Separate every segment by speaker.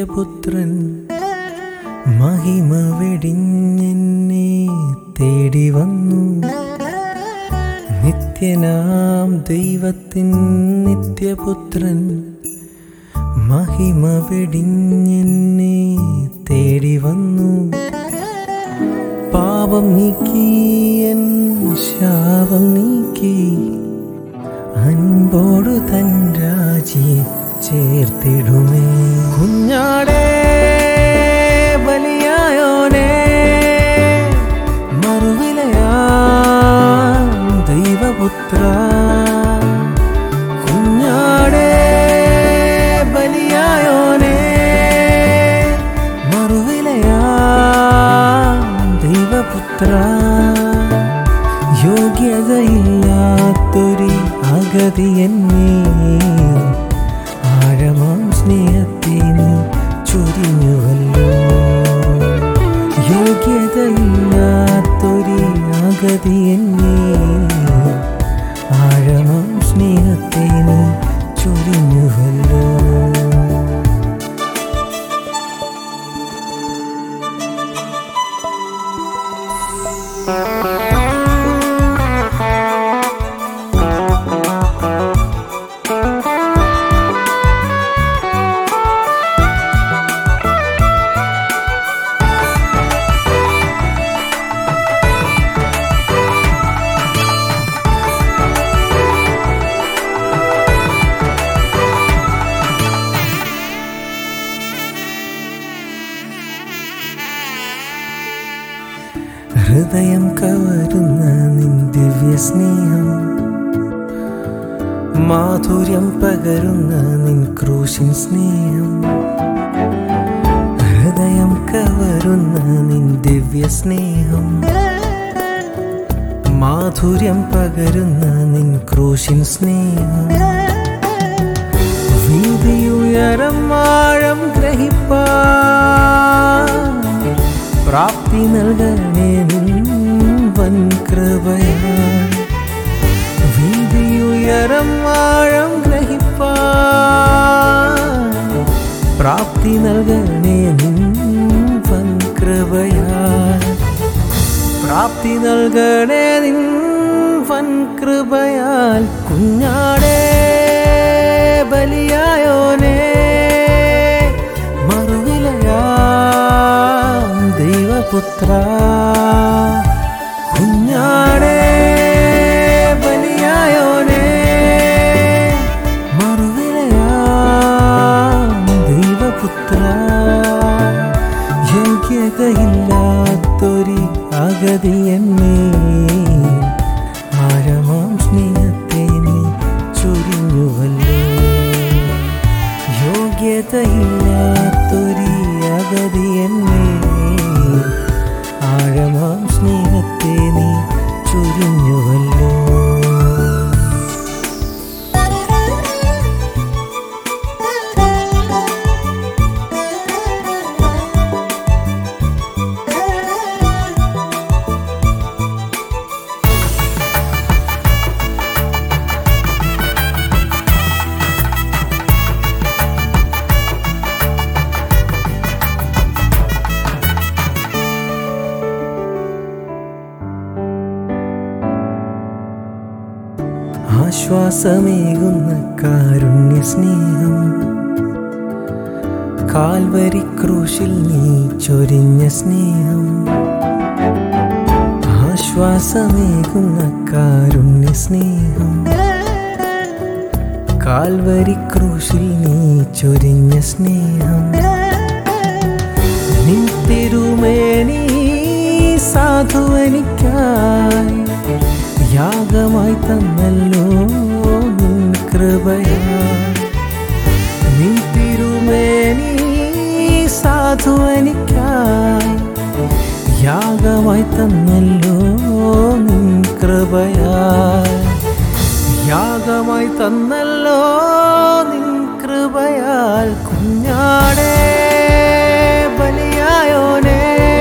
Speaker 1: നിത്യപുത്രൻ മഹിമ വെടിഞ്ഞെന്നെ തേടി വന്നു നിത്യനാം ദൈവത്തിൻ നിത്യപുത്രൻ മഹിമ വെടിഞ്ഞെന്നെ തേടി വന്നു പാപം നീക്കി എൻ ശാപം നീക്കി അൻപോടു തൻ രാജി ചേർത്തിടുമേ കുഞ്ഞാടേ ബലിയായോനേ മറുവിലയാ ദൈവപുത്ര കുഞ്ഞാടേ ബലിയായോനേ മറുവിലയാ ദൈവപുത്ര യോഗ്യതയില്ലാത്തൊരു അഗതി എന്നെ ആഴമാം സ്നേഹത്തെ നീ ചൊരിഞ്ഞുവല്ലോ യോഗ്യതയില്ലാത്തൊരു അഗതി എന്നെ ആഴമാം സ്നേഹത്തെ നീ ചൊരിഞ്ഞുവല്ലോ ഹൃദയം കവരുന്ന നിൻ ദിവ്യ സ്നേഹം മാധുര്യം പകരുന്ന നിൻ ക്രൂശിൻ സ്നേഹം ഹൃദയം കവരുന്ന നിൻ ദിവ്യ സ്നേഹം മാധുര്യം പകരുന്ന നിൻ ക്രൂശിൻ സ്നേഹം വീതിയുയരം ആഴം ഗ്രഹിപ്പാ പ്രാപ്തി നൽകണേ നിൻ വൻ കൃപയാ വീതിയുയരം ആഴം ഗ്രഹിപ്പാ പ്രാപ്തി നൽകണേ നിൻ വൻ കൃപയാ പ്രാപ്തി നൽകണേ നിൻ വൻ കൃപയാൽ കുഞ്ഞാടേ ബലിയായോനേ മറുവിലയാം ദൈവപുത്ര കുഞ്ഞാടേ ബലിയായോനേ മറുവിലയാം ദൈവപുത്ര യോഗ്യതയില്ലാത്തൊരു അഗതി എന്നെ ആഴമാം സ്നേഹത്തെ നീ ചൊരിഞ്ഞുവല്ലോ യോഗ്യതയില്ലാത്തൊരു അഗതി എന്നെ ആഴമാം സ്നേഹത്തെ നീ ചൊരിഞ്ഞുവല്ലോ ആശ്വാസമേകുന്ന കാരുണ്യ സ്നേഹം കാൽവരി ക്രൂശിൽ നീ ചൊരിഞ്ഞ സ്നേഹം ആശ്വാസമേകുന്ന കാരുണ്യ സ്നേഹം കാൽവരി ക്രൂശിൽ നീ ചൊരിഞ്ഞ സ്നേഹം നിൻ തിരുമേനി സാധുവനിക്കായി യാഗമായി തന്നല്ലോ നിൻ കൃപയാ നിൻ തിരുമേനി സാധുവനിക്കായി യാഗമായി തന്നല്ലോ നിൻ കൃപയാ യാഗമായി തന്നല്ലോ നിൻ കൃപയാൽ കുഞ്ഞാടേ ബലിയായോനേ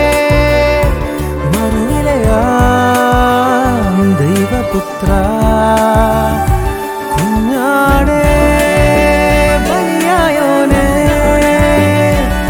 Speaker 1: മറുവിലയാം ദൈവപുത്ര കുഞ്ഞാടേ ബലിയായോനേ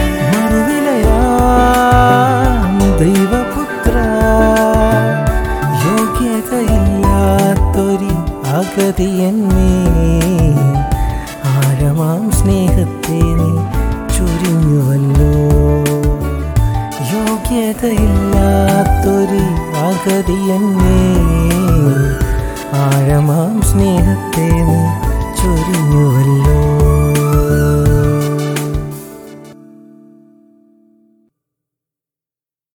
Speaker 1: യോഗ്യതയില്ലാത്തൊരു അഗതി എന്നെ ആഴമാം സ്നേഹത്തെ നീ ചൊരിഞ്ഞുവല്ലോ